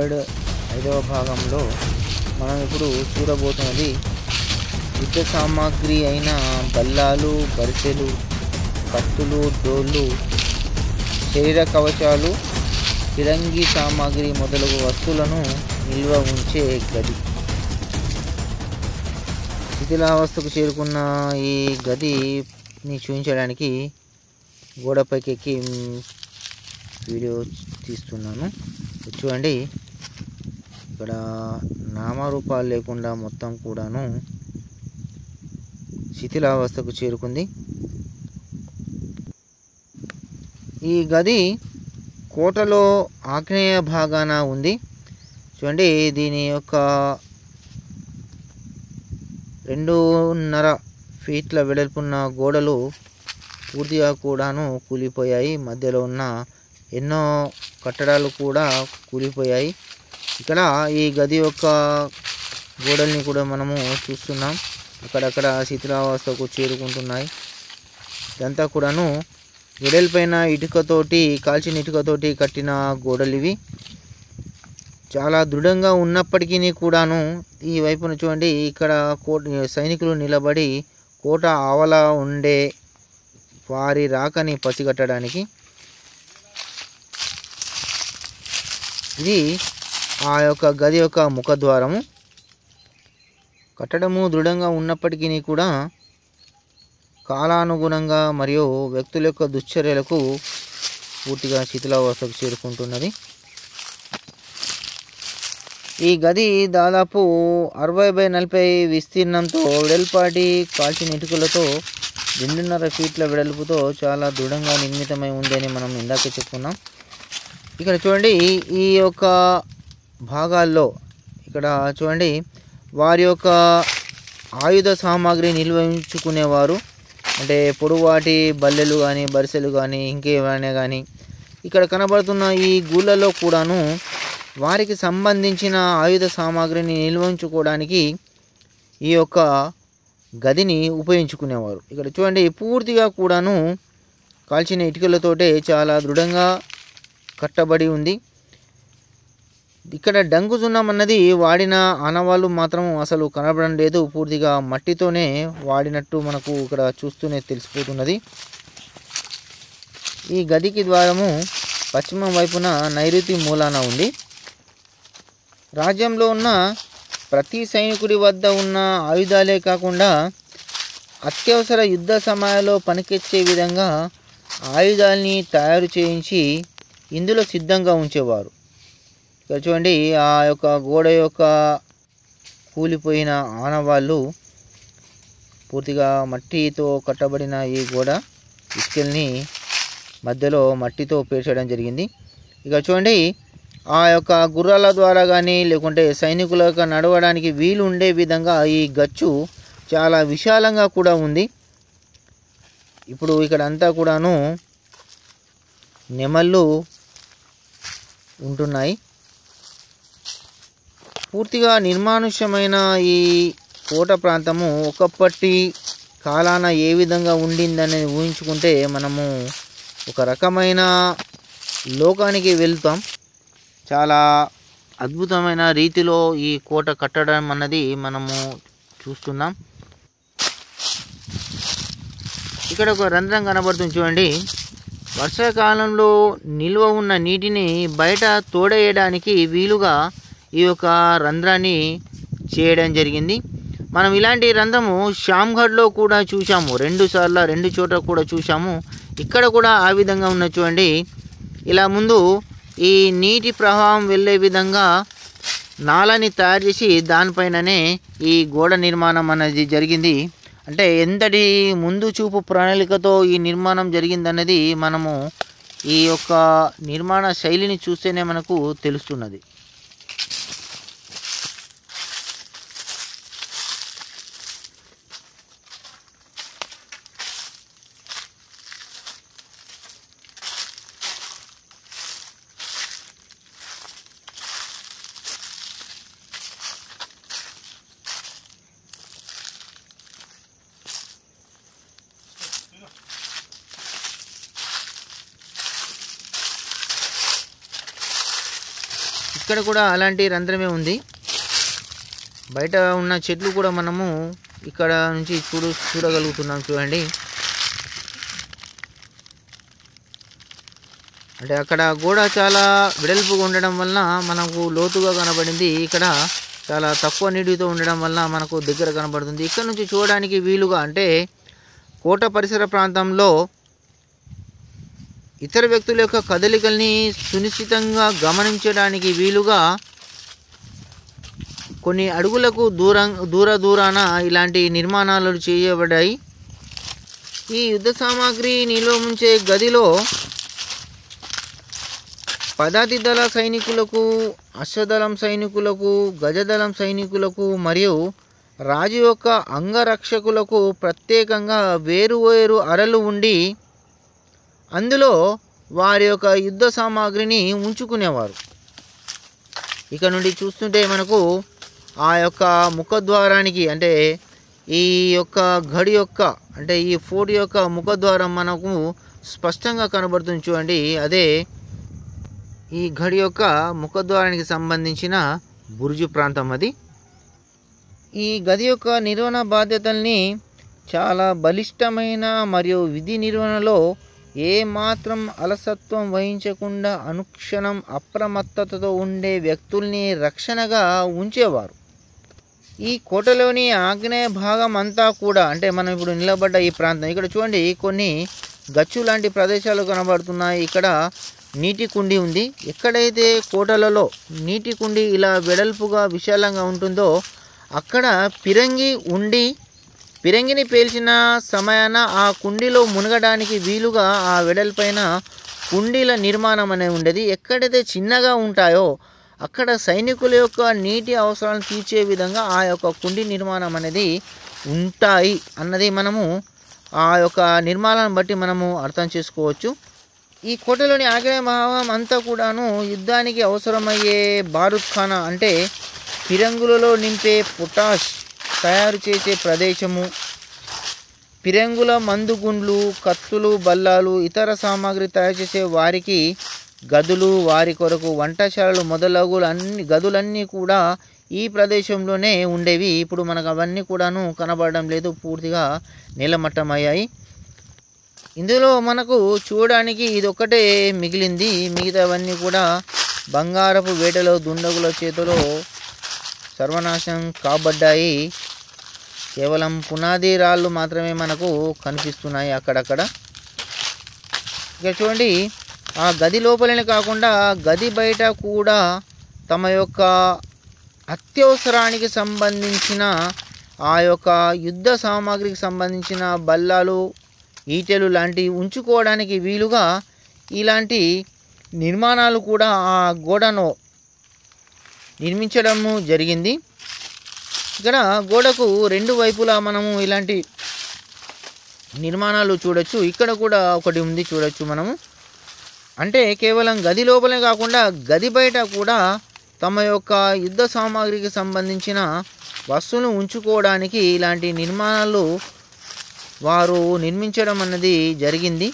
third ఐదవ భాగంలో మనం ఇప్పుడు చూడబోతున్నది యుద్ధ సామాగ్రి అయిన బల్లాలు బరిసెలు కత్తులు డోళ్ళు శరీర కవచాలు ఫిరంగి సామాగ్రి మొదలగు వస్తువులను నిల్వ ఉంచే గది శిథిలావస్థకు చేరుకున్న ఈ గదిని చూపించడానికి గోడపైకి ఎక్కి మ్, వీడియో తీస్తున్నాను చూడండి ఇక్కడ నామరూపాలు లేకుండా మొత్తం కూడాను శిథిలావస్థకు చేరుకుంది ఈ గది కోటలో ఆగ్నేయ భాగాన ఉంది చూడండి దీని యొక్క రెండున్నర ఫీట్ల వెడల్పున్న గోడలు పూర్తిగా కూడాను కూలిపోయాయి మధ్యలో ఉన్న ఎన్నో కట్టడాలు కూడా కూలిపోయాయి ఇక్కడ ఈ గది యొక్క గోడల్ని కూడా మనము చూస్తున్నాం అక్కడక్కడ శిథిలావస్థకు చేరుకుంటున్నాయి ఇదంతా కూడాను వెడల్పైన ఇటుకతోటి కాల్చిన ఇటుకతోటి కట్టిన గోడలు ఇవి చాలా దృఢంగా ఉన్నప్పటికీ కూడాను ఈ వైపున చూడండి ఇక్కడ కోట సైనికులు నిలబడి కోట ఆవల ఉండే వారి రాకని పసిగట్టడానికి ఇది ఆ యొక్క గది యొక్క ముఖద్వారము కట్టడము దృఢంగా ఉన్నప్పటికీ కూడా కాలానుగుణంగా మరియు వ్యక్తుల యొక్క దుశ్చర్యలకు పూర్తిగా శిథిలావస్థకు చేరుకుంటున్నది ఈ గది దాదాపు అరవై బై నలభై విస్తీర్ణంతో వెడల్పాటి కాల్చిన ఇటుకలతో రెండున్నర ఫీట్ల వెడల్పుతో చాలా దృఢంగా నిర్మితమై ఉందని మనం ఇందాక చెప్పుకున్నాం ఇక్కడ చూడండి ఈ యొక్క భాగాల్లో ఇక్కడ చూడండి వారి యొక్క ఆయుధ సామాగ్రి నిల్వించుకునేవారు అంటే పొడువాటి బల్లెలు కానీ బరిసెలు కానీ ఇంకేమైనా కానీ ఇక్కడ కనబడుతున్న ఈ గూళ్ళలో కూడాను వారికి సంబంధించిన ఆయుధ సామాగ్రిని నిల్వించుకోవడానికి ఈ యొక్క గదిని ఉపయోగించుకునేవారు ఇక్కడ చూడండి పూర్తిగా కూడాను కాల్చిన ఇటుకలతోటే చాలా దృఢంగా కట్టబడి ఉంది ఇక్కడ డంగు సున్నం అన్నది వాడిన ఆనవాళ్ళు మాత్రం అసలు కనబడడం లేదు పూర్తిగా మట్టితోనే వాడినట్టు మనకు ఇక్కడ చూస్తూనే తెలిసిపోతున్నది ఈ గదికి ద్వారము పశ్చిమం వైపున నైరుతి మూలాన ఉంది రాజ్యంలో ఉన్న ప్రతి సైనికుడి వద్ద ఉన్న ఆయుధాలే కాకుండా అత్యవసర యుద్ధ సమయాల్లో పనికొచ్చే విధంగా ఆయుధాల్ని తయారు చేయించి ఇందులో సిద్ధంగా ఉంచేవారు ఇక్కడ చూడండి ఆ యొక్క గోడ యొక్క కూలిపోయిన ఆనవాళ్ళు పూర్తిగా మట్టితో కట్టబడిన ఈ గోడ ఇసుకల్ని మధ్యలో మట్టితో పేర్చడం జరిగింది ఇక చూడండి ఆ యొక్క గుర్రాల ద్వారా కానీ లేకుంటే సైనికుల యొక్క నడవడానికి వీలు ఉండే విధంగా ఈ గచ్చు చాలా విశాలంగా కూడా ఉంది ఇప్పుడు ఇక్కడ అంతా కూడాను నెమళ్ళు ఉంటున్నాయి పూర్తిగా నిర్మానుష్యమైన ఈ కోట ప్రాంతము ఒకప్పటి కాలాన ఏ విధంగా ఉండిందని ఊహించుకుంటే మనము ఒక రకమైన లోకానికి వెళ్తాం చాలా అద్భుతమైన రీతిలో ఈ కోట కట్టడం అన్నది మనము చూస్తున్నాం ఇక్కడ ఒక రంధ్రం కనబడుతుంది చూడండి వర్షాకాలంలో నిల్వ ఉన్న నీటిని బయట తోడేయడానికి వీలుగా ఈ యొక్క రంధ్రాన్ని చేయడం జరిగింది మనం ఇలాంటి రంధ్రము శ్యామ్గఢ్లో కూడా చూసాము రెండు సార్లు రెండు చోట్ల కూడా చూసాము ఇక్కడ కూడా ఆ విధంగా ఉన్న చూడండి ఇలా ముందు ఈ నీటి ప్రవాహం వెళ్ళే విధంగా నాలని తయారు చేసి దానిపైననే ఈ గోడ నిర్మాణం అనేది జరిగింది అంటే ఎంతటి ముందు చూపు ప్రణాళికతో ఈ నిర్మాణం జరిగిందన్నది మనము ఈ యొక్క నిర్మాణ శైలిని చూస్తేనే మనకు తెలుస్తున్నది ఇక్కడ కూడా అలాంటి రంధ్రమే ఉంది బయట ఉన్న చెట్లు కూడా మనము ఇక్కడ నుంచి చూడు చూడగలుగుతున్నాం చూడండి అంటే అక్కడ గోడ చాలా వెడల్పుగా ఉండడం వలన మనకు లోతుగా కనబడింది ఇక్కడ చాలా తక్కువ నీటితో ఉండడం వలన మనకు దగ్గర కనబడుతుంది ఇక్కడ నుంచి చూడడానికి వీలుగా అంటే కోట పరిసర ప్రాంతంలో ఇతర వ్యక్తుల యొక్క కదలికల్ని సునిశ్చితంగా గమనించడానికి వీలుగా కొన్ని అడుగులకు దూరం దూర దూరాన ఇలాంటి నిర్మాణాలు చేయబడ్డాయి ఈ యుద్ధ సామాగ్రి నిల్వ ఉంచే గదిలో పదాతి దళ సైనికులకు అశ్వదళం సైనికులకు గజదళం సైనికులకు మరియు రాజు యొక్క అంగరక్షకులకు ప్రత్యేకంగా వేరువేరు అరలు ఉండి అందులో వారి యొక్క యుద్ధ సామాగ్రిని ఉంచుకునేవారు ఇక నుండి చూస్తుంటే మనకు ఆ యొక్క ముఖద్వారానికి అంటే ఈ యొక్క గడి యొక్క అంటే ఈ ఫోర్ట్ యొక్క ముఖద్వారం మనకు స్పష్టంగా కనబడుతుంది చూడండి అదే ఈ గడి యొక్క ముఖద్వారానికి సంబంధించిన బురుజు ప్రాంతం అది ఈ గది యొక్క నిర్వహణ బాధ్యతల్ని చాలా బలిష్టమైన మరియు విధి నిర్వహణలో ఏ మాత్రం అలసత్వం వహించకుండా అనుక్షణం అప్రమత్తతతో ఉండే వ్యక్తుల్ని రక్షణగా ఉంచేవారు ఈ కోటలోని ఆగ్నేయ భాగం అంతా కూడా అంటే మనం ఇప్పుడు నిలబడ్డ ఈ ప్రాంతం ఇక్కడ చూడండి కొన్ని గచ్చు లాంటి ప్రదేశాలు కనబడుతున్నాయి ఇక్కడ నీటి కుండి ఉంది ఎక్కడైతే కోటలలో నీటి కుండి ఇలా వెడల్పుగా విశాలంగా ఉంటుందో అక్కడ పిరంగి ఉండి పిరంగిని పేల్చిన సమయాన ఆ కుండీలో మునగడానికి వీలుగా ఆ వెడల్పైన కుండీల నిర్మాణం అనేది ఉండేది ఎక్కడైతే చిన్నగా ఉంటాయో అక్కడ సైనికుల యొక్క నీటి అవసరాలను తీర్చే విధంగా ఆ యొక్క కుండి నిర్మాణం అనేది ఉంటాయి అన్నది మనము ఆ యొక్క నిర్మాణాన్ని బట్టి మనము అర్థం చేసుకోవచ్చు ఈ కోటలోని ఆగ్నేయ భాగం అంతా కూడాను యుద్ధానికి అవసరమయ్యే బారుద్ ఖానా అంటే ఫిరంగులలో నింపే పొటాష్ తయారు చేసే ప్రదేశము ఫిరంగుల మందుగుండ్లు కత్తులు బల్లాలు ఇతర సామాగ్రి తయారు చేసే వారికి గదులు వారి కొరకు వంటశాలలు మొదలగు అన్ని గదులన్నీ కూడా ఈ ప్రదేశంలోనే ఉండేవి ఇప్పుడు మనకు అవన్నీ కూడాను కనబడడం లేదు పూర్తిగా నీలమట్టమయ్యాయి ఇందులో మనకు చూడడానికి ఇది ఒక్కటే మిగిలింది మిగతావన్నీ కూడా బంగారపు వేటలో దుండగుల చేతిలో సర్వనాశనం కాబడ్డాయి కేవలం పునాది రాళ్ళు మాత్రమే మనకు కనిపిస్తున్నాయి అక్కడక్కడ ఇక చూడండి ఆ గది లోపలనే కాకుండా గది బయట కూడా తమ యొక్క అత్యవసరానికి సంబంధించిన ఆ యొక్క యుద్ధ సామాగ్రికి సంబంధించిన బల్లాలు ఈటెలు లాంటివి ఉంచుకోవడానికి వీలుగా ఇలాంటి నిర్మాణాలు కూడా ఆ గోడను నిర్మించడము జరిగింది ఇక్కడ గోడకు రెండు వైపులా మనము ఇలాంటి నిర్మాణాలు చూడొచ్చు ఇక్కడ కూడా ఒకటి ఉంది చూడొచ్చు మనము అంటే కేవలం గది లోపలే కాకుండా గది బయట కూడా తమ యొక్క యుద్ధ సామాగ్రికి సంబంధించిన వస్తువులను ఉంచుకోవడానికి ఇలాంటి నిర్మాణాలు వారు నిర్మించడం అన్నది జరిగింది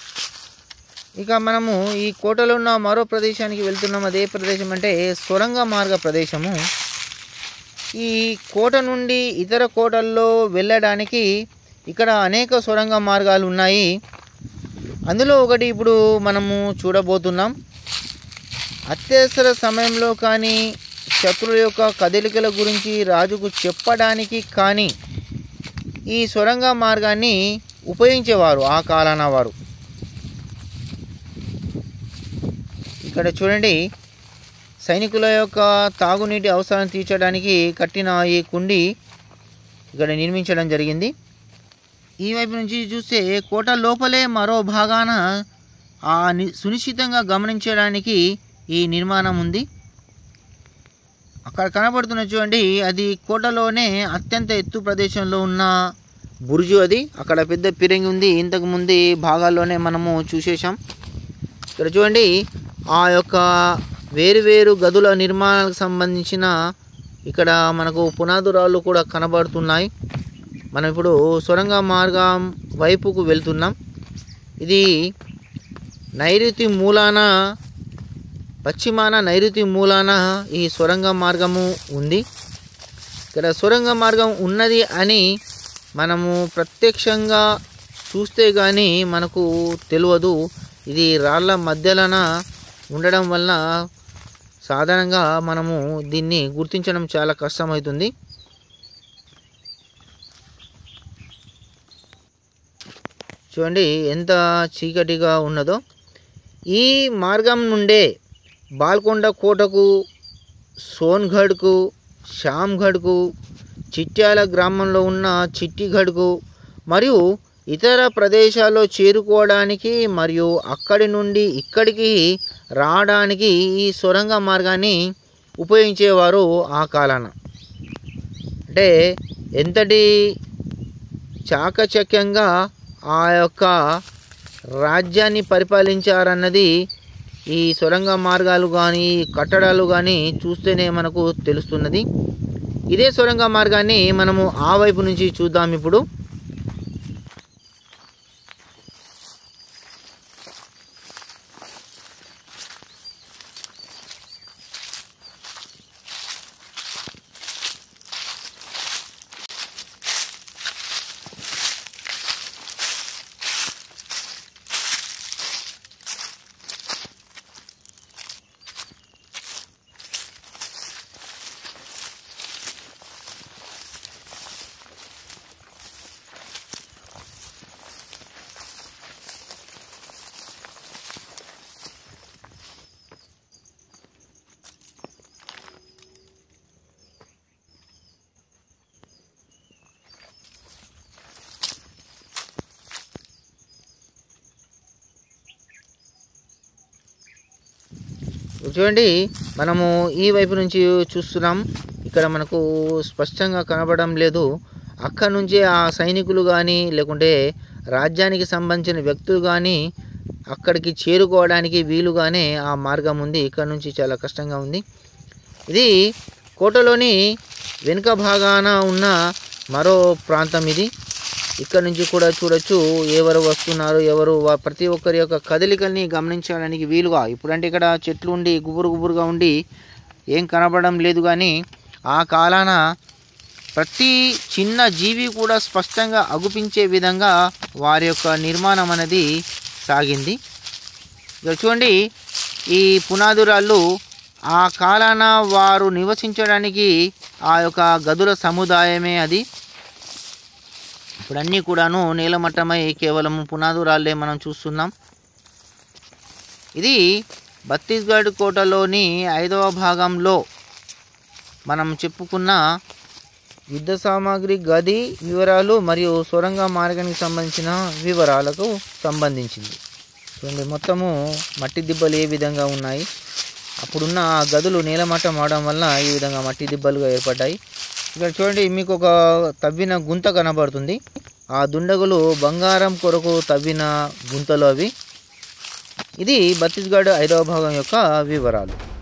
ఇక మనము ఈ కోటలో ఉన్న మరో ప్రదేశానికి వెళ్తున్నాం అదే ప్రదేశం అంటే సొరంగ మార్గ ప్రదేశము ఈ కోట నుండి ఇతర కోటల్లో వెళ్ళడానికి ఇక్కడ అనేక సొరంగ మార్గాలు ఉన్నాయి అందులో ఒకటి ఇప్పుడు మనము చూడబోతున్నాం అత్యవసర సమయంలో కానీ శత్రువుల యొక్క కదలికల గురించి రాజుకు చెప్పడానికి కానీ ఈ సొరంగ మార్గాన్ని ఉపయోగించేవారు ఆ కాలాన వారు ఇక్కడ చూడండి సైనికుల యొక్క తాగునీటి అవసరాన్ని తీర్చడానికి కట్టిన ఈ కుండి ఇక్కడ నిర్మించడం జరిగింది ఈ వైపు నుంచి చూస్తే కోట లోపలే మరో భాగాన ఆ ని సునిశ్చితంగా గమనించడానికి ఈ నిర్మాణం ఉంది అక్కడ కనబడుతున్న చూడండి అది కోటలోనే అత్యంత ఎత్తు ప్రదేశంలో ఉన్న బురుజు అది అక్కడ పెద్ద పిరంగి ఉంది ఇంతకు ముందు భాగాల్లోనే మనము చూసేసాం ఇక్కడ చూడండి ఆ యొక్క వేరువేరు గదుల నిర్మాణాలకు సంబంధించిన ఇక్కడ మనకు పునాదురాలు కూడా కనబడుతున్నాయి మనం ఇప్పుడు సొరంగ మార్గం వైపుకు వెళ్తున్నాం ఇది నైరుతి మూలాన పశ్చిమాన నైరుతి మూలాన ఈ సొరంగ మార్గము ఉంది ఇక్కడ సొరంగ మార్గం ఉన్నది అని మనము ప్రత్యక్షంగా చూస్తే కానీ మనకు తెలియదు ఇది రాళ్ళ మధ్యలోన ఉండడం వల్ల సాధారణంగా మనము దీన్ని గుర్తించడం చాలా కష్టమవుతుంది చూడండి ఎంత చీకటిగా ఉన్నదో ఈ మార్గం నుండే బాల్కొండ కోటకు సోన్గఢ్కు శ్యామ్గఢ్కు చిట్యాల గ్రామంలో ఉన్న చిట్టిగఢ్కు మరియు ఇతర ప్రదేశాల్లో చేరుకోవడానికి మరియు అక్కడి నుండి ఇక్కడికి రావడానికి ఈ సొరంగ మార్గాన్ని ఉపయోగించేవారు ఆ కాలాన అంటే ఎంతటి చాకచక్యంగా ఆ యొక్క రాజ్యాన్ని పరిపాలించారన్నది ఈ సొరంగ మార్గాలు కానీ కట్టడాలు కానీ చూస్తేనే మనకు తెలుస్తున్నది ఇదే సొరంగ మార్గాన్ని మనము ఆ వైపు నుంచి చూద్దాం ఇప్పుడు చూడండి మనము ఈ వైపు నుంచి చూస్తున్నాం ఇక్కడ మనకు స్పష్టంగా కనబడడం లేదు అక్కడ నుంచే ఆ సైనికులు కానీ లేకుంటే రాజ్యానికి సంబంధించిన వ్యక్తులు కానీ అక్కడికి చేరుకోవడానికి వీలుగానే ఆ మార్గం ఉంది ఇక్కడ నుంచి చాలా కష్టంగా ఉంది ఇది కోటలోని వెనుక భాగాన ఉన్న మరో ప్రాంతం ఇది ఇక్కడ నుంచి కూడా చూడొచ్చు ఎవరు వస్తున్నారు ఎవరు వా- ప్రతి ఒక్కరి యొక్క కదలికల్ని గమనించడానికి వీలుగా ఇప్పుడంటే ఇక్కడ చెట్లు ఉండి గుబురు గుబురుగా ఉండి ఏం కనబడడం లేదు కానీ ఆ కాలాన ప్రతి చిన్న జీవి కూడా స్పష్టంగా అగుపించే విధంగా వారి యొక్క నిర్మాణం అనేది సాగింది ఇక్కడ చూడండి ఈ పునాదురాళ్ళు ఆ కాలాన వారు నివసించడానికి ఆ యొక్క గదుల సముదాయమే అది ఇప్పుడు అన్నీ కూడాను నీలమట్టమై కేవలం పునాదురాళ్ళే మనం చూస్తున్నాం ఇది ఛత్తీస్గఢ్ కోటలోని ఐదవ భాగంలో మనం చెప్పుకున్న యుద్ధ సామాగ్రి గది వివరాలు మరియు సొరంగ మార్గానికి సంబంధించిన వివరాలకు సంబంధించింది చూడండి మొత్తము మట్టి దిబ్బలు ఏ విధంగా ఉన్నాయి అప్పుడున్న ఆ గదులు నీలమట్టం అవడం వల్ల ఈ విధంగా మట్టి దిబ్బలుగా ఏర్పడ్డాయి ఇక్కడ చూడండి మీకు ఒక తవ్విన గుంత కనబడుతుంది ఆ దుండగులు బంగారం కొరకు తవ్విన గుంతలు అవి ఇది ఛత్తీస్గఢ్ ఐదవ భాగం యొక్క వివరాలు